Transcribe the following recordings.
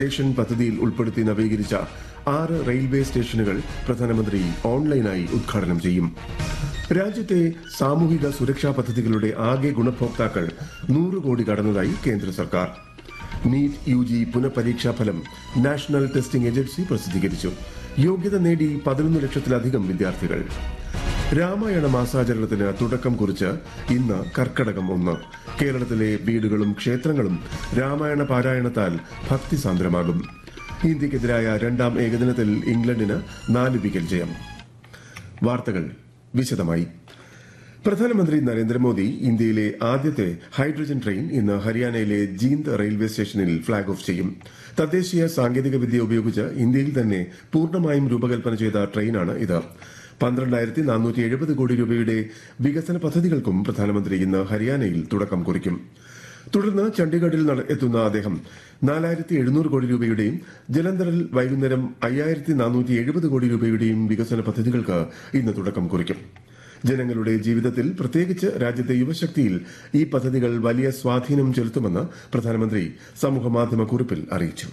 station പദ്ധതിയിൽ ഉൾപ്പെടുത്തി നവീകരിച്ച ആറ് റെയിൽവേ സ്റ്റേഷനുകൾ പ്രധാനമന്ത്രി ഓൺലൈനായി ഉദ്ഘാടനം ചെയ്യും രാജ്യത്തെ സാമൂഹിക സുരക്ഷാ പദ്ധതികളുടെ ആകെ ഗുണഭോക്താക്കൾ നൂറ് കോടി കടന്നതായി കേന്ദ്ര സർക്കാർ നീറ്റ് യു ജി പുനഃപരീക്ഷാ ഫലം നാഷണൽ ടെസ്റ്റിംഗ് ഏജൻസി പ്രസിദ്ധീകരിച്ചു യോഗ്യത നേടി പതിനൊന്ന് ലക്ഷത്തിലധികം വിദ്യാർത്ഥികൾ രാമായണ മാസാചരണത്തിന് തുടക്കം കുറിച്ച് ഇന്ന് കർക്കടകം ഒന്ന് കേരളത്തിലെ വീടുകളും ക്ഷേത്രങ്ങളും രാമായണ പാരായണത്താൽ ഭക്തിസാന്ദ്രമാകും ഇന്ത്യക്കെതിരായ രണ്ടാം ഏകദിനത്തിൽ ഇംഗ്ലണ്ടിന് നാല് വിക്കറ്റ് ജയം വാർത്തകൾ വിശദമായി പ്രധാനമന്ത്രി നരേന്ദ്രമോദി ഇന്ത്യയിലെ ആദ്യത്തെ ഹൈഡ്രജൻ ട്രെയിൻ ഇന്ന് ഹരിയാനയിലെ ജീന്ദ് റെയിൽവേ സ്റ്റേഷനിൽ ഫ്ളാഗ് ഓഫ് ചെയ്യും തദ്ദേശീയ സാങ്കേതിക വിദ്യ ഉപയോഗിച്ച് ഇന്ത്യയിൽ തന്നെ പൂർണ്ണമായും രൂപകൽപ്പന ചെയ്ത ട്രെയിനാണ് ഇത് പന്ത്രണ്ടായിരത്തി നാനൂറ്റി എഴുപത് കോടി രൂപയുടെ വികസന പദ്ധതികൾക്കും പ്രധാനമന്ത്രി ഇന്ന് ഹരിയാനയിൽ തുടക്കം കുറിക്കും തുടർന്ന് ചണ്ഡീഗഡിൽ നട- എത്തുന്ന അദ്ദേഹം നാലായിരത്തി എഴുന്നൂറ് കോടി രൂപയുടെയും ജലന്ധറിൽ വൈകുന്നേരം അയ്യായിരത്തി നാനൂറ്റി എഴുപത് കോടി രൂപയുടെയും വികസന പദ്ധതികൾക്ക് ഇന്ന് തുടക്കം കുറിക്കും ജനങ്ങളുടെ ജീവിതത്തിൽ പ്രത്യേകിച്ച് രാജ്യത്തെ യുവശക്തിയിൽ ഈ പദ്ധതികൾ വലിയ സ്വാധീനം ചെലുത്തുമെന്ന് പ്രധാനമന്ത്രി സമൂഹമാധ്യമ കുറിപ്പിൽ അറിയിച്ചു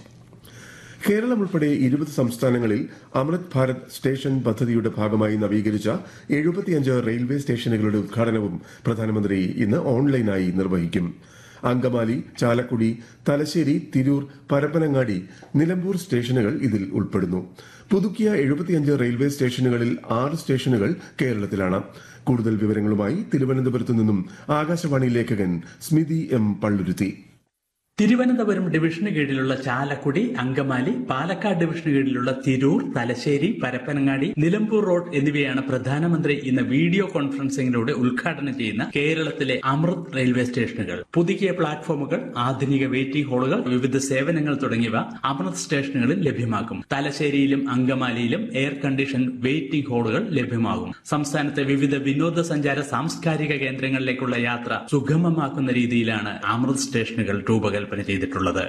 കേരളം ഉൾപ്പെടെ ഇരുപത് സംസ്ഥാനങ്ങളിൽ അമൃത് ഭാരത് സ്റ്റേഷൻ പദ്ധതിയുടെ ഭാഗമായി നവീകരിച്ച എഴുപത്തിയഞ്ച് റെയിൽവേ സ്റ്റേഷനുകളുടെ ഉദ്ഘാടനവും പ്രധാനമന്ത്രി ഇന്ന് ഓൺലൈനായി നിർവഹിക്കും അങ്കമാലി ചാലക്കുടി തലശ്ശേരി തിരൂർ പരപ്പനങ്ങാടി നിലമ്പൂർ സ്റ്റേഷനുകൾ ഇതിൽ ഉൾപ്പെടുന്നു പുതുക്കിയ എഴുപത്തിയഞ്ച് റെയിൽവേ സ്റ്റേഷനുകളിൽ ആറ് സ്റ്റേഷനുകൾ കേരളത്തിലാണ് കൂടുതൽ വിവരങ്ങളുമായി തിരുവനന്തപുരത്തു നിന്നും ആകാശവാണി ലേഖകൻ സ്മിതി എം പള്ളുരുത്തി തിരുവനന്തപുരം ഡിവിഷന് കീഴിലുള്ള ചാലക്കുടി അങ്കമാലി പാലക്കാട് ഡിവിഷന് കീഴിലുള്ള തിരൂർ തലശ്ശേരി പരപ്പനങ്ങാടി നിലമ്പൂർ റോഡ് എന്നിവയാണ് പ്രധാനമന്ത്രി ഇന്ന് വീഡിയോ കോൺഫറൻസിംഗിലൂടെ ഉദ്ഘാടനം ചെയ്യുന്ന കേരളത്തിലെ അമൃത് റെയിൽവേ സ്റ്റേഷനുകൾ പുതുക്കിയ പ്ലാറ്റ്ഫോമുകൾ ആധുനിക വെയിറ്റിംഗ് ഹാളുകൾ വിവിധ സേവനങ്ങൾ തുടങ്ങിയവ അമൃത് സ്റ്റേഷനുകളിൽ ലഭ്യമാക്കും തലശ്ശേരിയിലും അങ്കമാലിയിലും എയർ കണ്ടീഷൻ വെയിറ്റിംഗ് ഹാളുകൾ ലഭ്യമാകും സംസ്ഥാനത്തെ വിവിധ വിനോദസഞ്ചാര സാംസ്കാരിക കേന്ദ്രങ്ങളിലേക്കുള്ള യാത്ര സുഗമമാക്കുന്ന രീതിയിലാണ് അമൃത് സ്റ്റേഷനുകൾ രൂപകൽപ്പന ചെയ്തിട്ടുള്ളത്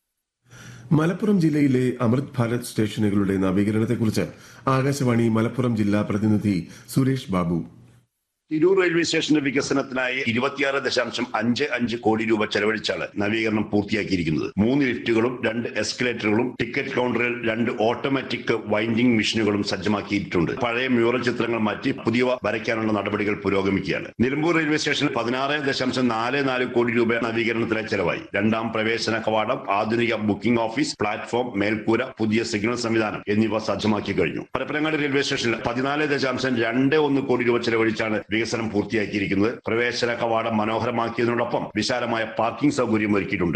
മലപ്പുറം ജില്ലയിലെ അമൃത് ഭാരത് സ്റ്റേഷനുകളുടെ നവീകരണത്തെക്കുറിച്ച് ആകാശവാണി മലപ്പുറം ജില്ലാ പ്രതിനിധി സുരേഷ് ബാബു തിരൂർ റെയിൽവേ സ്റ്റേഷന്റെ വികസനത്തിനായി ഇരുപത്തിയാറ് ദശാംശം അഞ്ച് അഞ്ച് കോടി രൂപ ചെലവഴിച്ചാണ് നവീകരണം പൂർത്തിയാക്കിയിരിക്കുന്നത് മൂന്ന് ലിഫ്റ്റുകളും രണ്ട് എസ്കലേറ്ററുകളും ടിക്കറ്റ് കൗണ്ടറിൽ രണ്ട് ഓട്ടോമാറ്റിക് വൈൻഡിംഗ് മെഷീനുകളും സജ്ജമാക്കിയിട്ടുണ്ട് പഴയ മ്യൂറൽ ചിത്രങ്ങൾ മാറ്റി പുതിയവ വരയ്ക്കാനുള്ള നടപടികൾ പുരോഗമിക്കുകയാണ് നിലമ്പൂർ റെയിൽവേ സ്റ്റേഷനിൽ പതിനാറ് ദശാംശം നാല് നാല് കോടി രൂപ നവീകരണത്തിനായി ചെലവായി രണ്ടാം പ്രവേശന കവാടം ആധുനിക ബുക്കിംഗ് ഓഫീസ് പ്ലാറ്റ്ഫോം മേൽക്കൂര പുതിയ സിഗ്നൽ സംവിധാനം എന്നിവ സജ്ജമാക്കി കഴിഞ്ഞു പരപ്പനങ്ങാടി റെയിൽവേ സ്റ്റേഷനിൽ പതിനാല് ദശാംശം രണ്ട് ഒന്ന് കോടി രൂപ ചെലവഴിച്ചാണ് വികസനം പൂർത്തിയാക്കിയിരിക്കുന്നത് പ്രവേശന കവാടം മനോഹരമാക്കിയതിനോടൊപ്പം വിശാലമായ പാർക്കിംഗ് സൗകര്യം ഒരുക്കിയിട്ടുണ്ട്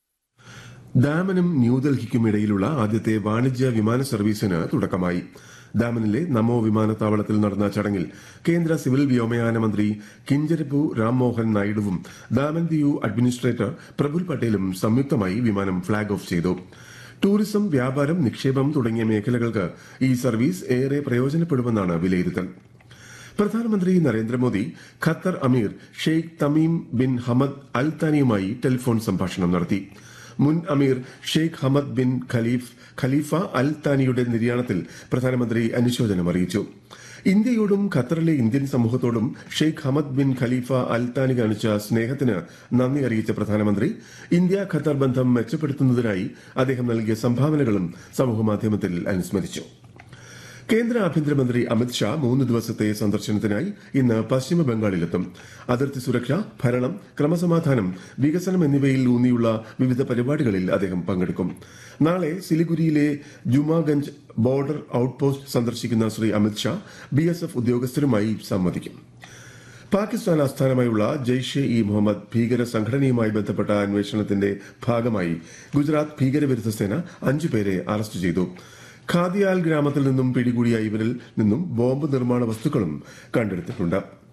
ഡാമനും ന്യൂഡൽഹിക്കും ഇടയിലുള്ള ആദ്യത്തെ വാണിജ്യ വിമാന സർവീസിന് തുടക്കമായി ഡാമനിലെ നമോ വിമാനത്താവളത്തിൽ നടന്ന ചടങ്ങിൽ കേന്ദ്ര സിവിൽ വ്യോമയാന മന്ത്രി കിഞ്ചരപ്പു രാംമോഹൻ നായിഡുവും ദാമൻ ദിയു അഡ്മിനിസ്ട്രേറ്റർ പ്രഫുൽ പട്ടേലും സംയുക്തമായി വിമാനം ഫ്ളാഗ് ഓഫ് ചെയ്തു ടൂറിസം വ്യാപാരം നിക്ഷേപം തുടങ്ങിയ മേഖലകൾക്ക് ഈ സർവീസ് ഏറെ പ്രയോജനപ്പെടുമെന്നാണ് വിലയിരുത്തൽ പ്രധാനമന്ത്രി നരേന്ദ്രമോദി ഖത്തർ അമീർ Sheikh Tamim bin Hamad Al താനിയുമായി telephone സംഭാഷണം നടത്തി മുൻ അമീർ ഷെയ്ഖ് ഹമദ് ബിൻ ഖലീഫ് ഖലീഫ അൽ താനിയുടെ നിര്യാണത്തിൽ പ്രധാനമന്ത്രി അനുശോചനം അറിയിച്ചു ഇന്ത്യയോടും ഖത്തറിലെ Indian സമൂഹത്തോടും Sheikh Hamad bin Khalifa അൽ താനി കാണിച്ച സ്നേഹത്തിന് നന്ദി അറിയിച്ച പ്രധാനമന്ത്രി ഇന്ത്യ ഖത്തർ ബന്ധം മെച്ചപ്പെടുത്തുന്നതിനായി അദ്ദേഹം നൽകിയ സംഭാവനകളും സമൂഹമാധ്യമത്തിൽ അനുസ്മരിച്ചു കേന്ദ്ര ആഭ്യന്തരമന്ത്രി അമിത്ഷാ മൂന്ന് ദിവസത്തെ സന്ദർശനത്തിനായി ഇന്ന് പശ്ചിമ ബംഗാളിലെത്തും അതിർത്തി സുരക്ഷ ഭരണം ക്രമസമാധാനം വികസനം എന്നിവയിൽ ഊന്നിയുള്ള വിവിധ പരിപാടികളിൽ അദ്ദേഹം പങ്കെടുക്കും നാളെ സിലിഗുരിയിലെ ജുമാഗഞ്ച് ബോർഡർ ഔട്ട്പോസ്റ്റ് സന്ദർശിക്കുന്ന Shri Amit Shah B S F ഉദ്യോഗസ്ഥരുമായി സംവദിക്കും പാകിസ്ഥാൻ ആസ്ഥാനമായുള്ള ജെയ്ഷെ ഇ മുഹമ്മദ് ഭീകര സംഘടനയുമായി ബന്ധപ്പെട്ട അന്വേഷണത്തിന്റെ ഭാഗമായി ഗുജറാത്ത് ഭീകരവിരുദ്ധ സേന അഞ്ചുപേരെ അറസ്റ്റ് ചെയ്തു ഖാദിയാൽ ഗ്രാമത്തിൽ നിന്നും പിടികൂടിയ ഇവരിൽ നിന്നും ബോംബ് നിർമ്മാണ വസ്തുക്കളും കണ്ടെടുത്തിട്ടുണ്ട്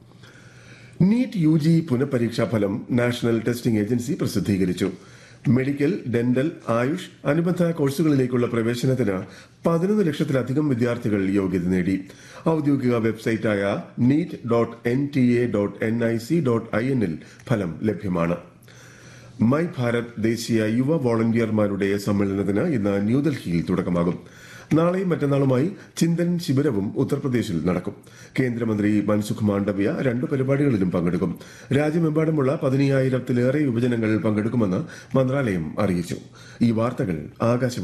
നീറ്റ് യു ജി പുനഃപരീക്ഷാ ഫലം നാഷണൽ ടെസ്റ്റിംഗ് ഏജൻസി പ്രസിദ്ധീകരിച്ചു മെഡിക്കൽ ഡെന്റൽ ആയുഷ് അനുബന്ധ കോഴ്സുകളിലേക്കുള്ള പ്രവേശനത്തിന് പതിനൊന്ന് ലക്ഷത്തിലധികം വിദ്യാർത്ഥികൾ യോഗ്യത നേടി ഔദ്യോഗിക വെബ്സൈറ്റായ NEET dot N T A dot N I C dot I എന്നിൽ ഫലം ലഭ്യമാണ് മൈ ഭാരത് ദേശീയ യുവ വോളണ്ടിയർമാരുടെ സമ്മേളനത്തിന് ഇന്ന് ന്യൂഡൽഹിയിൽ തുടക്കമാകും നാളെയും മറ്റന്നാളുമായി ചിന്തൻ ശിബിരവും ഉത്തർപ്രദേശിൽ നടക്കും കേന്ദ്രമന്ത്രി മൻസുഖ് മാണ്ഡവ്യ രണ്ട് പരിപാടികളിലും പങ്കെടുക്കും രാജ്യമെമ്പാടുമുള്ള പതിനയ്യായിരത്തിലേറെ യുവജനങ്ങൾ പങ്കെടുക്കുമെന്ന് മന്ത്രാലയം അറിയിച്ചു ഈ വാർത്തകൾ ആകാശവാണി